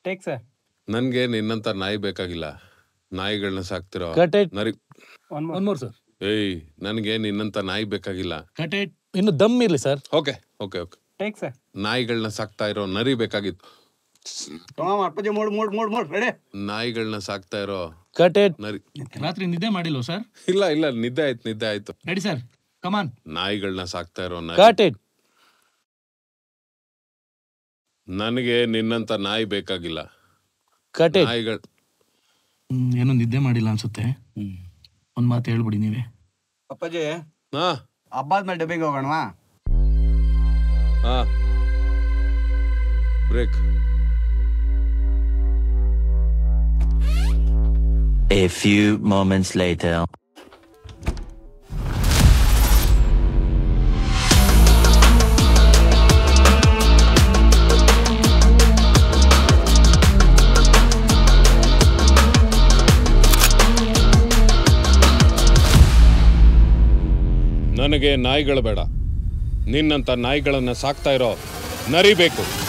Take sir ನನ್ಗೆ ನಿನ್ನಂತ ನಾಯಿ ಬೇಕಾಗಿಲ್ಲ ನಾಯಿಗಳನ್ನ ಸಾಕ್ತಿರೋ ಕಟ್ ಇಟ್ ನರಿ ಒನ್ ಒನ್ ಮೋರ್ ಸರ್ ಏಯ್ ನನ್ಗೆ ನಿನ್ನಂತ ನಾಯಿ ಬೇಕಾಗಿಲ್ಲ ಕಟ್ ಇಟ್ ಇನ್ನು ದಮ್ ಇರ್ಲಿ sir okay okay okay take sir ನಾಯಿಗಳನ್ನ ಸಾಕ್ತಾ ಇರೋ ನರಿ ಬೇಕಾಗಿತ್ತು ತಮಾಮ್ Appaji mood mood mood mood ready ನಾಯಿಗಳನ್ನ ಸಾಕ್ತಾ ಇರೋ ಕಟ್ ಇಟ್ ನರಿ ರಾತ್ರಿ ನಿದ್ದೆ ಮಾಡಿಲ್ವ ಸರ್ ಇಲ್ಲ ಇಲ್ಲ ನಿದ್ದೆ ಆಯ್ತು ನಿದ್ದೆ ಆಯ್ತು ರೆಡಿ ಸರ್ ಕಮಾನ್ ನಾಯಿಗಳನ್ನ ಸಾಕ್ತಾ ಇರೋ ನರಿ ಕಟ್ ಇಟ್ ನನಗೆ ನಿನ್ನಂತ ನಾಯಿ ಬೇಕಾಗಿಲ್ಲ ಕಟ್ ಇಟ್ ನಾಯಿಗಳು ಏನೋ ನಿದ್ದೆ ಮಾಡಿಲ್ಲ ಅನ್ಸುತ್ತೆ ಒಂದ್ ಮಾತು ಹೇಳ್ಬಿಡಿ ನೀವೇ ಅಪ್ಪಾಜಿ ಹಾ ಹಬ್ಬದ ಮೇಲೆ ಡಬ್ಬಿಗೆ ಹೋಗೋಣವಾ ಹಾ break A few moments later. ನನಗೆ ನಾಯಿಗಳು ಬೇಡ ನಿನ್ನಂತ ನಾಯಿಗಳನ್ನ ಸಾಕ್ತಾ ಇರೋ ನರಿ ಬೇಕು